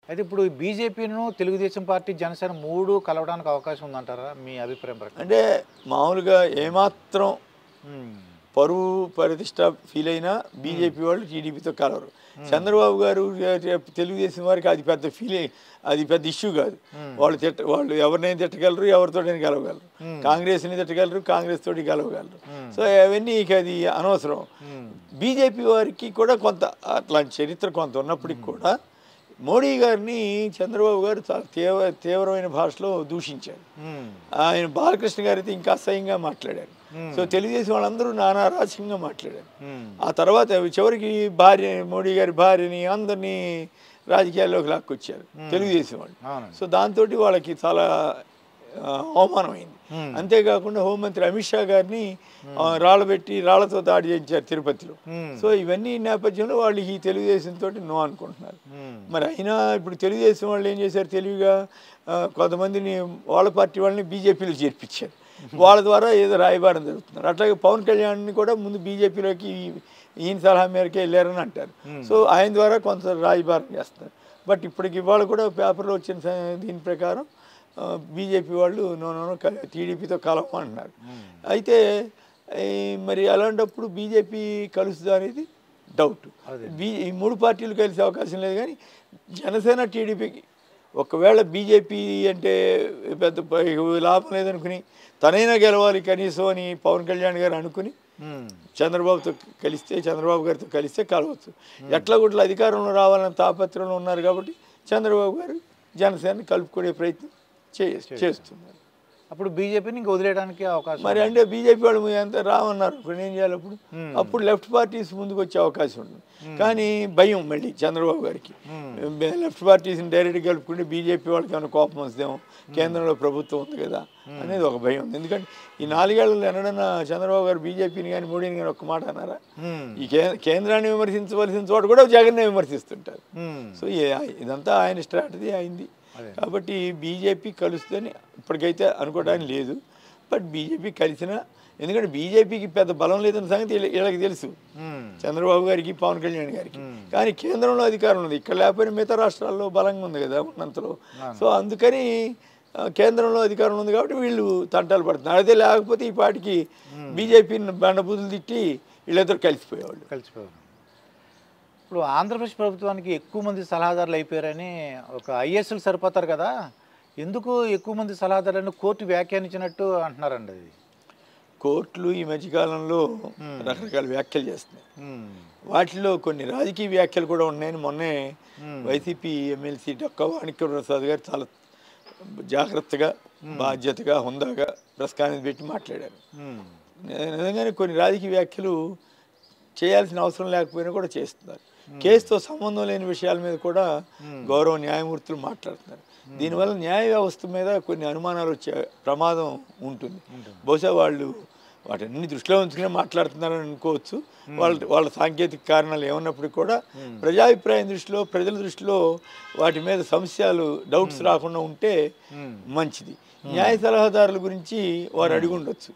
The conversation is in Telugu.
అయితే ఇప్పుడు బీజేపీను తెలుగుదేశం పార్టీ జనసేన మూడు కలవడానికి అవకాశం ఉందంటారా మీ అభిప్రాయం ప్రకారం అంటే మామూలుగా ఏమాత్రం ఉమ్, పరువు ప్రతిష్ట ఫీల్ అయినా బీజేపీ వాళ్ళు టీడీపీతో కలవరు చంద్రబాబు గారు తెలుగుదేశం వారికి అది పెద్ద ఫీల్ అది పెద్ద ఇష్యూ కాదు వాళ్ళు తిట్ట వాళ్ళు ఎవరినైనా తిట్టగలరు ఎవరితోటైనా కలవగలరు కాంగ్రెస్ని తిట్టగలరు కాంగ్రెస్ తోటి కలవగలరు సో అవన్నీ ఇక అది అనవసరం బీజేపీ వారికి కూడా కొంత అట్లాంటి చరిత్ర కొంత ఉన్నప్పటికి కూడా మోడీ గారిని చంద్రబాబు గారు చాలా తీవ్ర తీవ్రమైన భాషలో దూషించారు ఉమ్, ఆయన బాలకృష్ణ గారు అయితే ఇంకా అసహ్యంగా మాట్లాడారు సో తెలుగుదేశం వాళ్ళందరూ నానా రాజకీయంగా మాట్లాడారు ఉమ్, ఆ తర్వాత చివరికి భార్య మోడీ గారి భార్యని అందరినీ రాజకీయాల్లోకి లాక్కొచ్చారు తెలుగుదేశం వాళ్ళు అవునండి సో దాంతో వాళ్ళకి చాలా ఆ, అవమానమైంది Hmm. అంతేకాకుండా హోంమంత్రి అమిత్ షా గారిని ఆ, రాళ్ళబెట్టి రాళ్లతో దాడి చేయించారు తిరుపతిలో Hmm. సో ఇవన్నీ నేపథ్యంలో వాళ్ళు ఈ తెలుగుదేశంతో నో అనుకుంటున్నారు ఉమ్, మరి అయినా ఇప్పుడు తెలుగుదేశం వాళ్ళు ఏం చేశారు తెలివిగా ఆ, కొంతమందిని వాళ్ళ పార్టీ వాళ్ళని బీజేపీలో చేర్పించారు వాళ్ళ ద్వారా ఏదో రాయబారం జరుగుతున్నారు అట్లాగే పవన్ కళ్యాణ్ని కూడా ముందు బీజేపీలోకి ఈయన సలహా మేరకే వెళ్ళారని అంటారు సో ఆయన ద్వారా కొంత రాయబారం చేస్తారు బట్ ఇప్పటికి ఇవాళ కూడా పేపర్లో వచ్చిన స- దీని ప్రకారం బీజేపీ వాళ్ళు నో నో టీడీపీతో కలవమంటున్నారు అయితే ఈ మరి అలాంటప్పుడు బీజేపీ కలుస్తుందా అనేది డౌట్ బీ ఈ మూడు పార్టీలు కలిసే అవకాశం లేదు కానీ జనసేన టీడీపీకి ఒకవేళ బీజేపీ అంటే పెద్ద ప- లాభం లేదనుకుని తనైనా గెలవాలి కనీసం అని పవన్ కళ్యాణ్ గారు అనుకుని ఉమ్, చంద్రబాబుతో కలిస్తే చంద్రబాబు గారితో కలిస్తే కలవచ్చు ఎట్లా గుట్ల అధికారంలో రావాలన్న తాపత్రంలో ఉన్నారు కాబట్టి చంద్రబాబు గారు జనసేన కలుపుకునే ప్రయత్నం చే చేస్తున్నారు అప్పుడు బీజేపీని ఇంక వదిలేయడానికి అవకాశం మరి అంటే బీజేపీ వాళ్ళు మీ అంతా రామన్నారు ఇప్పుడు ఏం చేయాలి అప్పుడు అప్పుడు లెఫ్ట్ పార్టీస్ ముందుకు వచ్చే అవకాశం ఉంటుంది కానీ భయం మళ్ళీ చంద్రబాబు గారికి లెఫ్ట్ పార్టీస్ని డైరెక్ట్ కలుపుకుంటే బీజేపీ వాళ్ళకి ఏమైనా కోపం వస్తుందేమో కేంద్రంలో ప్రభుత్వం ఉంది కదా అనేది ఒక భయం ఉంది ఎందుకంటే ఈ నాలుగేళ్లలో ఎన్నడన్నా చంద్రబాబు గారు బీజేపీని కానీ మోడీని కానీ ఒక్క మాట అన్నారా ఉమ్, ఈ కే కేంద్రాన్ని విమర్శించవలసిన చోట కూడా జగన్నే విమర్శిస్తుంటారు ఉమ్, సో ఏ- ఇదంతా ఆయన స్ట్రాటజీ అయింది కాబట్టి బీజేపీ కలుస్తుందని ఇప్పటికైతే అనుకోవడానికి లేదు బట్ బీజేపీ కలిసిన ఎందుకంటే బీజేపీకి పెద్ద బలం లేదన్న సంగతి వీళ్ళ- వీళ్ళకి తెలుసు ఉమ్, చంద్రబాబు గారికి పవన్ కళ్యాణ్ గారికి కానీ కేంద్రంలో అధికారం ఉంది ఇక్కడ లేకపోయినా మిగతా రాష్ట్రాల్లో బలంగా ఉంది కదా ఉన్నంతలో సో అందుకని ఆ, కేంద్రంలో అధికారం ఉంది కాబట్టి వీళ్ళు తంటాలు పడుతున్నారు అదే లేకపోతే ఈ పాటికి బీజేపీని బండబూతులు తిట్టి వీళ్ళిద్దరు కలిసిపోయేవాళ్ళు కలిసిపోయారు ఇప్పుడు ఆంధ్రప్రదేశ్ ప్రభుత్వానికి ఎక్కువ మంది సలహాదారులు అయిపోయారని ఒక ఐఎస్ఎల్ సరిపోతారు కదా ఎందుకు ఎక్కువ మంది సలహాదారులను కోర్టు వ్యాఖ్యానించినట్టు అంటున్నారండి అది కోర్టులు ఈ మధ్యకాలంలో రకరకాల వ్యాఖ్యలు చేస్తున్నాయి ఉమ్, వాటిలో కొన్ని రాజకీయ వ్యాఖ్యలు కూడా ఉన్నాయని మొన్నే వైసీపీ ఎమ్మెల్సీ డొక్క వాణిక్య ప్రసాద్ గారు చాలా జాగ్రత్తగా బాధ్యతగా హుందాగా ప్రస్కారం పెట్టి మాట్లాడారు ఉమ్, ని- నిజంగానే కొన్ని రాజకీయ వ్యాఖ్యలు చేయాల్సిన అవసరం లేకపోయినా కూడా చేస్తున్నారు కేసుతో సంబంధం లేని విషయాల మీద కూడా గౌరవ న్యాయమూర్తులు మాట్లాడుతున్నారు దీనివల్ల న్యాయ వ్యవస్థ మీద కొన్ని అనుమానాలు వచ్చే ప్రమాదం ఉంటుంది బహుశా వాళ్ళు వాటన్ని దృష్టిలో ఉంచుకునే మాట్లాడుతున్నారని అనుకోవచ్చు వాళ్ళ వాళ్ళ సాంకేతిక కారణాలు ఏమన్నప్పటికీ కూడా ప్రజాభిప్రాయం దృష్టిలో ప్రజల దృష్టిలో వాటి మీద సమస్యలు డౌట్స్ రాకుండా ఉంటే మంచిది న్యాయ సలహాదారుల గురించి వారు అడిగి ఉండొచ్చు